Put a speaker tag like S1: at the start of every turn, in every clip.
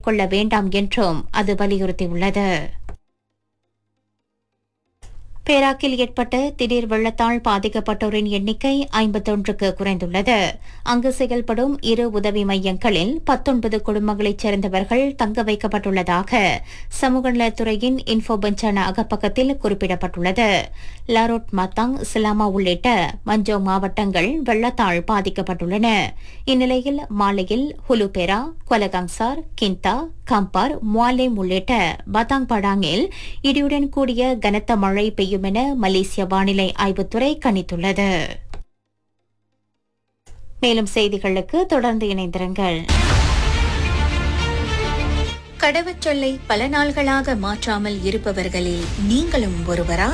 S1: மேற்கொள்ள வேண்டாம் என்றும் அது வலியுறுத்தியுள்ளது பேராக்கில் ஏற்பட்ட திடீர் வெள்ளத்தால் பாதிக்கப்பட்டோரின் எண்ணிக்கை ஐம்பத்தொன்றுக்கு குறைந்துள்ளது அங்கு செயல்படும் இரு உதவி மையங்களில் பத்தொன்பது குடும்பங்களைச் சேர்ந்தவர்கள் தங்க வைக்கப்பட்டுள்ளதாக சமூக நலத்துறையின் இன்ஃபோ பெஞ்சான அகப்பக்கத்தில் குறிப்பிடப்பட்டுள்ளது லாரோட் மத்தாங் சிலாமா உள்ளிட்ட மஞ்சோ மாவட்டங்கள் வெள்ளத்தால் பாதிக்கப்பட்டுள்ளன இந்நிலையில் மாலையில் ஹுலுபேரா கொலகங்சார் கிந்தா கம்பார் முவாலேம் உள்ளிட்ட பதாங் படாங்கில் இடியுடன் கூடிய கனத்த மழை பெய்யும் என மலேசிய வானிலை ஆய்வுத்துறை கணித்துள்ளது மேலும் செய்திகளுக்கு தொடர்ந்து இணைந்திருங்கள்
S2: கடவுச்சொல்லை பல நாள்களாக மாற்றாமல் இருப்பவர்களில் நீங்களும் ஒருவரா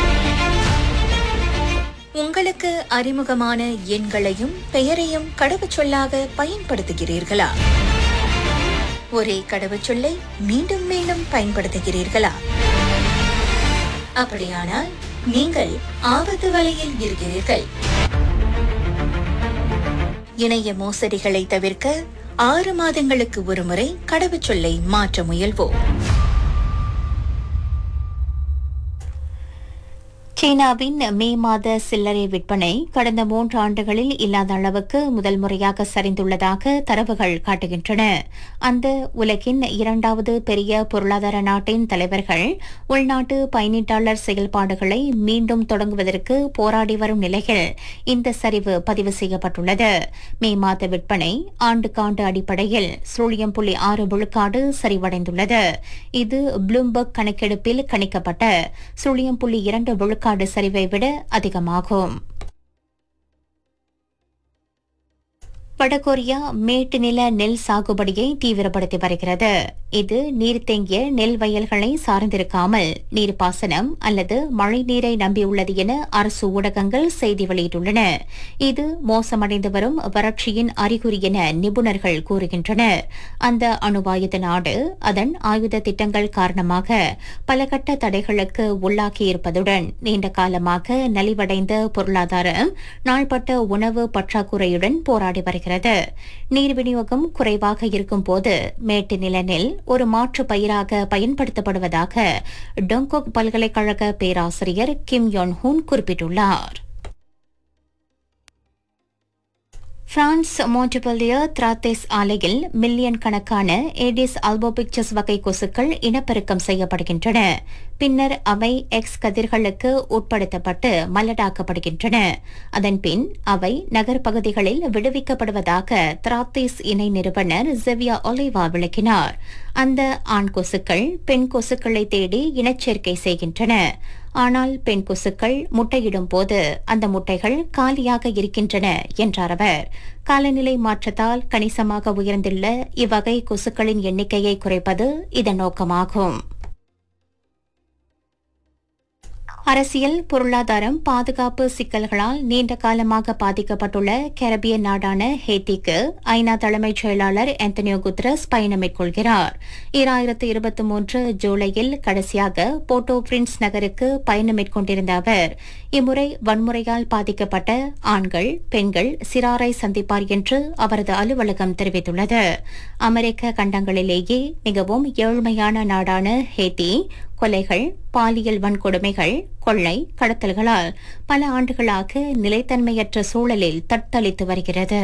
S2: உங்களுக்கு அறிமுகமான எண்களையும் பெயரையும் கடவுச்சொல்லாக பயன்படுத்துகிறீர்களா ஒரே கடவுச்சொல்லை மீண்டும் மீண்டும் பயன்படுத்துகிறீர்களா அப்படியானால் நீங்கள் ஆபத்து வலையில் இருக்கிறீர்கள் இணைய மோசடிகளை தவிர்க்க ஆறு மாதங்களுக்கு ஒருமுறை கடவுச்சொல்லை மாற்ற முயல்வோம்
S1: சீனாவின் மே மாத சில்லறை விற்பனை கடந்த மூன்று ஆண்டுகளில் இல்லாத அளவுக்கு முதல் முறையாக சரிந்துள்ளதாக தரவுகள் காட்டுகின்றன அந்த உலகின் இரண்டாவது பெரிய பொருளாதார நாட்டின் தலைவர்கள் உள்நாட்டு பயணீட்டாளர் செயல்பாடுகளை மீண்டும் தொடங்குவதற்கு போராடி வரும் நிலையில் இந்த சரிவு பதிவு செய்யப்பட்டுள்ளது மே மாத விற்பனை ஆண்டுக்காண்டு அடிப்படையில் சுழியம் புள்ளி ஆறு விழுக்காடு சரிவடைந்துள்ளது இது ப்ளூம்பர்க் கணக்கெடுப்பில் கணிக்கப்பட்ட சுழியம் புள்ளி இரண்டு விழுக்காடு சரிவை விட அதிகமாகும் வடகொரியா மேட்டு நில நெல் சாகுபடியை தீவிரப்படுத்தி வருகிறது இது நீர் தேங்கிய நெல் வயல்களை சார்ந்திருக்காமல் நீர்ப்பாசனம் அல்லது மழை நீரை நம்பியுள்ளது என அரசு ஊடகங்கள் செய்தி வெளியிட்டுள்ளன இது மோசமடைந்து வரும் வறட்சியின் அறிகுறி என நிபுணர்கள் கூறுகின்றனர் அந்த அணுவாயுத நாடு அதன் ஆயுத திட்டங்கள் காரணமாக பல கட்ட தடைகளுக்கு உள்ளாகியிருப்பதுடன் நீண்ட காலமாக நலிவடைந்த பொருளாதாரம் நாள்பட்ட உணவு பற்றாக்குறையுடன் போராடி வருகிறது நீர் விநியோகம் குறைவாக இருக்கும் போது மேட்டு நில நெல் ஒரு மாற்று பயிராக பயன்படுத்தப்படுவதாக டொங்கோக் பல்கலைக்கழக பேராசிரியர் கிம் யோன் ஹூன் குறிப்பிட்டுள்ளார் பிரான்ஸ் மோண்டபலியோ திராத்தேஸ் ஆலையில் மில்லியன் கணக்கான ஏடிஸ் ஆல்போபிக்சஸ் வகை கொசுக்கள் இனப்பெருக்கம் செய்யப்படுகின்றன பின்னர் அவை எக்ஸ் கதிர்களுக்கு உட்படுத்தப்பட்டு மல்லடாக்கப்படுகின்றன அதன்பின் அவை நகர்ப்பகுதிகளில் விடுவிக்கப்படுவதாக திராத்தேஸ் இணை நிறுவனர் ஜெவியா ஒலிவா விளக்கினார் அந்த ஆண் கொசுக்கள் பெண் கொசுக்களை தேடி இனச்சேர்க்கை செய்கின்றன ஆனால் பெண் கொசுக்கள் முட்டையிடும் போது அந்த முட்டைகள் காலியாக இருக்கின்றன என்றார் அவர் காலநிலை மாற்றத்தால் கணிசமாக உயர்ந்துள்ள இவ்வகை கொசுக்களின் எண்ணிக்கையை குறைப்பது இதன் நோக்கமாகும் அரசியல் பொருளாதாரம் பாதுகாப்பு சிக்கல்களால் நீண்ட காலமாக பாதிக்கப்பட்டுள்ள கரபியன் நாடான ஹேத்திக்கு ஐநா தலைமைச் செயலாளர் ஆந்தனியோ குத்ரஸ் பயணம் மேற்கொள்கிறார் ஈராயிரத்து இருபத்தி மூன்று ஜூலையில் கடைசியாக போர்ட்டோ பிரின்ஸ் நகருக்கு பயணம் மேற்கொண்டிருந்த அவர் இம்முறை வன்முறையால் பாதிக்கப்பட்ட ஆண்கள் பெண்கள் சிறாரை சந்திப்பார் என்று அவரது அலுவலகம் தெரிவித்துள்ளது அமெரிக்க கண்டங்களிலேயே மிகவும் ஏழ்மையான நாடான ஹேத்தி கொலைகள் பாலியல் வன்கொடுமைகள் கொள்ளை கடத்தல்களால் பல ஆண்டுகளாக நிலைத்தன்மையற்ற சூழலில் தத்தளித்து வருகிறது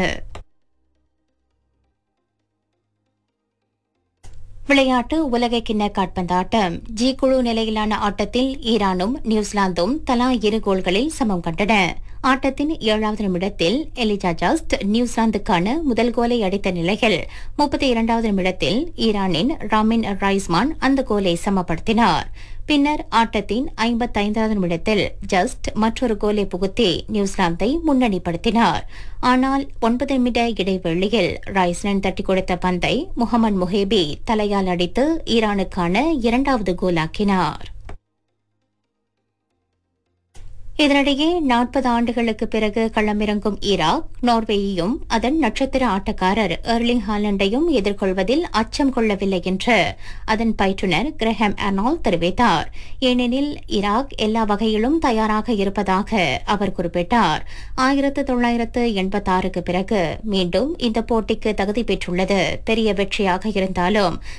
S1: விளையாட்டு உலகக்கிண்ண காட்பந்தாட்டம் ஜி குழு நிலையிலான ஆட்டத்தில் ஈரானும் நியூசிலாந்தும் தலா இரு கோல்களில் சமம் கண்டன ஆட்டத்தின் ஏழாவது நிமிடத்தில் எலிஜா ஜாஸ்ட் நியூசிலாந்துக்கான முதல் கோலை அடித்த நிலையில் முப்பத்தி இரண்டாவது நிமிடத்தில் ஈரானின் ராமின் ரைஸ்மான் அந்த கோலை சமப்படுத்தினார் பின்னர் ஆட்டத்தின் ஐம்பத்தைந்தாவது நிமிடத்தில் ஜஸ்ட் மற்றொரு கோலை புகுத்தி நியூசிலாந்தை முன்னணிப்படுத்தினார் ஆனால் ஒன்பது நிமிட இடைவெளியில் ரைஸ்லன் தட்டி கொடுத்த பந்தை முகமது முஹேபி தலையால் அடித்து ஈரானுக்கான இரண்டாவது கோலாக்கினார் இதனிடையே நாற்பது ஆண்டுகளுக்கு பிறகு களமிறங்கும் ஈராக் நார்வேயையும் அதன் நட்சத்திர ஆட்டக்காரர் எர்லிங் ஹாலண்டையும் எதிர்கொள்வதில் அச்சம் கொள்ளவில்லை என்று அதன் பயிற்றுநர் கிரஹாம் அர்னால் தெரிவித்தார் ஏனெனில் ஈராக் எல்லா வகையிலும் தயாராக இருப்பதாக அவர் குறிப்பிட்டார் ஆயிரத்து தொள்ளாயிரத்து எண்பத்தாறுக்கு பிறகு மீண்டும் இந்த போட்டிக்கு தகுதி பெற்றுள்ளது பெரிய வெற்றியாக இருந்தாலும்